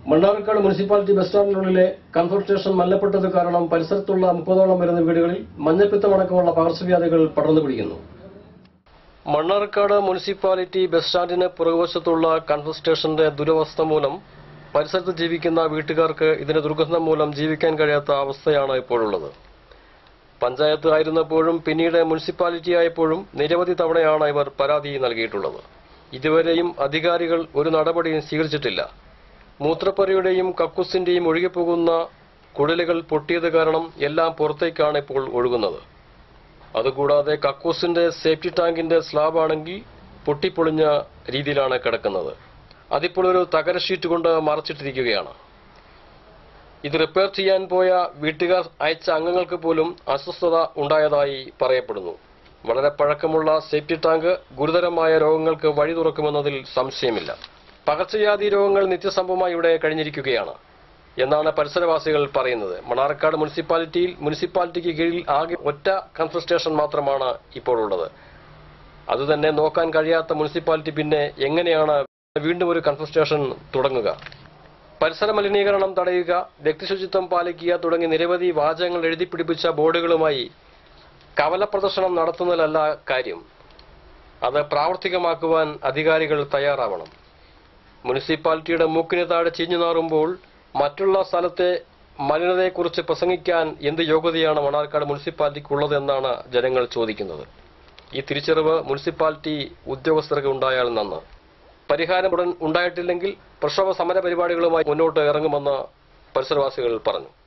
Mannarkkad municipality bus സ്റ്റാൻഡിനുള്ളിലെ comfort station മല്ലപ്പെട്ടത് കാരണം പരിസരത്തുള്ള മുപ്പതോളം വരുന്ന വീടുകളിൽ മഞ്ഞപ്പിത്തമടക്കമുള്ള പകർച്ചവ്യാധികൾ പടർന്നു പിടിക്കുന്നു മണ്ണാർക്കാട് മുനിസിപ്പാലിറ്റി ബസ് സ്റ്റാൻഡിന് പുറകുവശത്തുള്ള കൺഫർട്ട് സ്റ്റേഷന്റെ ദുരവസ്ഥ മൂലം പരിസരത്ത് ജീവിക്കുന്ന വീട്ടുകാർക്ക് ഇതിന്റെ ദുർഗന്ധം മൂലം ജീവിക്കാൻ കഴിയാത്ത അവസ്ഥയാണ് ഇപ്പോഴുള്ളത് പഞ്ചായത്ത് ആയിരുന്നപ്പോഴും പിന്നീട് മുനിസിപ്പാലിറ്റി ആയപ്പോഴും നിരവധി തവണയാണ് ഇവർ പരാതി നൽകിയിട്ടുള്ളത് ഇതുവരെയും അധികാരികൾ ഒരു നടപടിയും സ്വീകരിച്ചിട്ടില്ല മൂത്രപ്പരയുടെയും കക്കൂസിന്റെയും ഒഴുകിപ്പോകുന്ന കുഴലുകൾ പൊട്ടിയത് കാരണം എല്ലാം പുറത്തേക്കാണ് ഇപ്പോൾ ഒഴുകുന്നത് അതുകൂടാതെ കക്കൂസിന്റെ സേഫ്റ്റി ടാങ്കിന്റെ സ്ലാബ് ആണെങ്കിൽ പൊട്ടിപ്പൊളിഞ്ഞ രീതിയിലാണ് കിടക്കുന്നത് അതിപ്പോൾ ഒരു തകര ഷീറ്റ് കൊണ്ട് മറച്ചിട്ടിരിക്കുകയാണ് ഇത് റിപ്പയർ ചെയ്യാൻ പോയ വീട്ടുകാർ അയച്ച അംഗങ്ങൾക്ക് പോലും അസ്വസ്ഥത ഉണ്ടായതായി പറയപ്പെടുന്നു വളരെ പഴക്കമുള്ള സേഫ്റ്റി ടാങ്ക് ഗുരുതരമായ രോഗങ്ങൾക്ക് വഴി തുറക്കുമെന്നതിൽ സംശയമില്ല പകർച്ചവ്യാധി രോഗങ്ങൾ നിത്യസംഭവമായി ഇവിടെ കഴിഞ്ഞിരിക്കുകയാണ് എന്നാണ് പരിസരവാസികൾ പറയുന്നത് മണാർക്കാട് മുനിസിപ്പാലിറ്റിയിൽ മുനിസിപ്പാലിറ്റിക്ക് കീഴിൽ ആകെ ഒറ്റ കൺഫർ സ്റ്റേഷൻ മാത്രമാണ് ഇപ്പോൾ ഉള്ളത് അതുതന്നെ നോക്കാൻ കഴിയാത്ത മുനിസിപ്പാലിറ്റി പിന്നെ എങ്ങനെയാണ് വീണ്ടും ഒരു കൺഫർ സ്റ്റേഷൻ തുടങ്ങുക പരിസര മലിനീകരണം തടയുക വ്യക്തിശുചിത്വം പാലിക്കുക തുടങ്ങി നിരവധി വാചകങ്ങൾ എഴുതിപ്പിടിപ്പിച്ച ബോർഡുകളുമായി കവല പ്രദർശനം നടത്തുന്നതിലല്ല കാര്യം അത് പ്രാവർത്തികമാക്കുവാൻ അധികാരികൾ തയ്യാറാവണം മുനിസിപ്പാലിറ്റിയുടെ മൂക്കിന് താഴെ ചീഞ്ഞു നാറുമ്പോൾ മറ്റുള്ള സ്ഥലത്തെ മലിനതയെക്കുറിച്ച് പ്രസംഗിക്കാൻ എന്ത് യോഗ്യതയാണ് മണാർക്കാട് മുനിസിപ്പാലിറ്റിക്കുള്ളതെന്നാണ് ജനങ്ങൾ ചോദിക്കുന്നത് ഈ തിരിച്ചറിവ് മുനിസിപ്പാലിറ്റി ഉദ്യോഗസ്ഥർക്ക് ഉണ്ടായാൽ നന്ന് പരിഹാരം ഉടൻ ഉണ്ടായിട്ടില്ലെങ്കിൽ പ്രക്ഷോഭ സമര പരിപാടികളുമായി മുന്നോട്ട് ഇറങ്ങുമെന്ന് പരിസരവാസികൾ പറഞ്ഞു